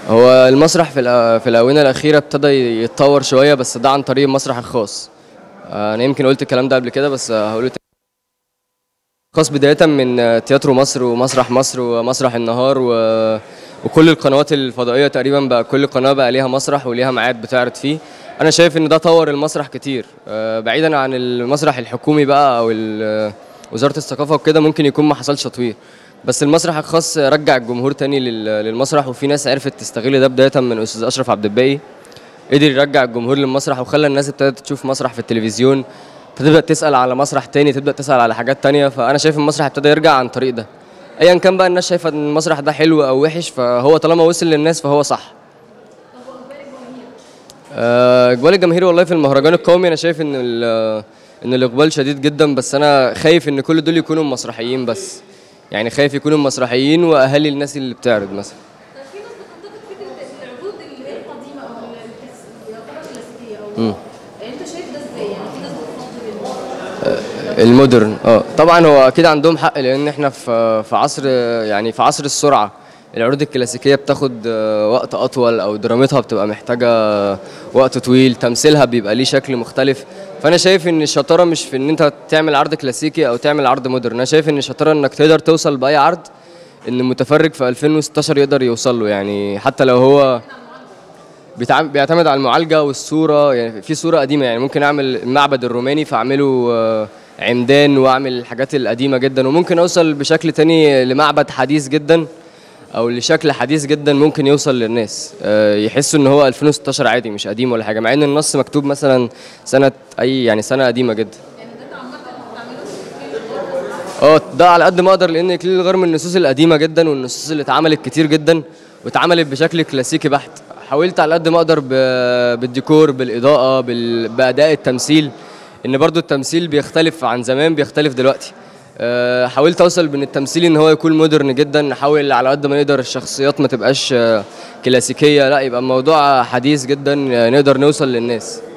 هو المسرح في الأ- في الاونه الاخيره ابتدى يتطور شويه بس ده عن طريق المسرح الخاص انا يمكن قلت الكلام ده قبل كده بس هقوله تاني خاص بدايه من تياترو مصر ومسرح مصر ومسرح النهار و... وكل القنوات الفضائيه تقريبا بقى كل قناه بقى ليها مسرح وليها ميعاد بتعرض فيه انا شايف ان ده طور المسرح كتير آه، بعيدا عن المسرح الحكومي بقى او ال- وزاره الثقافه وكده ممكن يكون ما حصلش تطوير بس المسرح الخاص رجع الجمهور تاني لل- للمسرح وفي ناس عرفت تستغل ده بدايه من استاذ اشرف عبد الباقي قدر يرجع الجمهور للمسرح وخلى الناس ابتدت تشوف مسرح في التلفزيون تبدا تسال على مسرح تاني تبدا تسال على حاجات تانية فانا شايف المسرح ابتدى يرجع عن طريق ده ايا كان بقى الناس شايفه ان المسرح ده حلو او وحش فهو طالما وصل للناس فهو صح آه، اقبال الجماهير والله في المهرجان القومي انا شايف ان ال- ان الاقبال شديد جدا بس انا خايف ان كل دول يكونوا مسرحيين بس يعني خايف يكونوا مسرحيين واهالي الناس اللي بتعرض مثلا طيب في ناس بتنتقد فكره العروض اللي هي القديمه او الكلاس- يعتبر كلاسيكيه او انت شايف ده ازاي؟ يعني في ناس بتفضل المودرن اه طبعا هو اكيد عندهم حق لان احنا في في عصر يعني في عصر السرعه العروض الكلاسيكيه بتاخد آه، وقت اطول او درامتها بتبقى محتاجه وقت طويل تمثيلها بيبقى ليه شكل مختلف فانا شايف ان الشطاره مش في ان انت تعمل عرض كلاسيكي او تعمل عرض مودرن انا شايف ان الشطاره انك تقدر توصل باي عرض ان المتفرج في 2016 يقدر يوصل له يعني حتى لو هو بيتعم- بيعتمد على المعالجه والصوره يعني في صوره قديمه يعني ممكن اعمل المعبد الروماني فاعمله آه، عمدان واعمل الحاجات القديمه جدا وممكن اوصل بشكل تاني لمعبد حديث جدا او لشكل حديث جدا ممكن يوصل للناس آه، يحسوا ان هو 2016 عادي مش قديم ولا حاجه مع ان النص مكتوب مثلا سنه اي يعني سنه قديمه جدا اه ده على قد ما اقدر لان اكليل الغار من النصوص القديمه جدا والنصوص اللي اتعملت كتير جدا واتعملت بشكل كلاسيكي بحت حاولت على قد ما اقدر ب- بالديكور بالاضاءه بال- باداء التمثيل ان برضو التمثيل بيختلف عن زمان بيختلف دلوقتي آه، حاولت اوصل بين التمثيل ان هو يكون مودرن جدا نحاول على قد ما نقدر الشخصيات ما تبقاش آه، كلاسيكيه لا يبقى الموضوع حديث جدا آه، نقدر نوصل للناس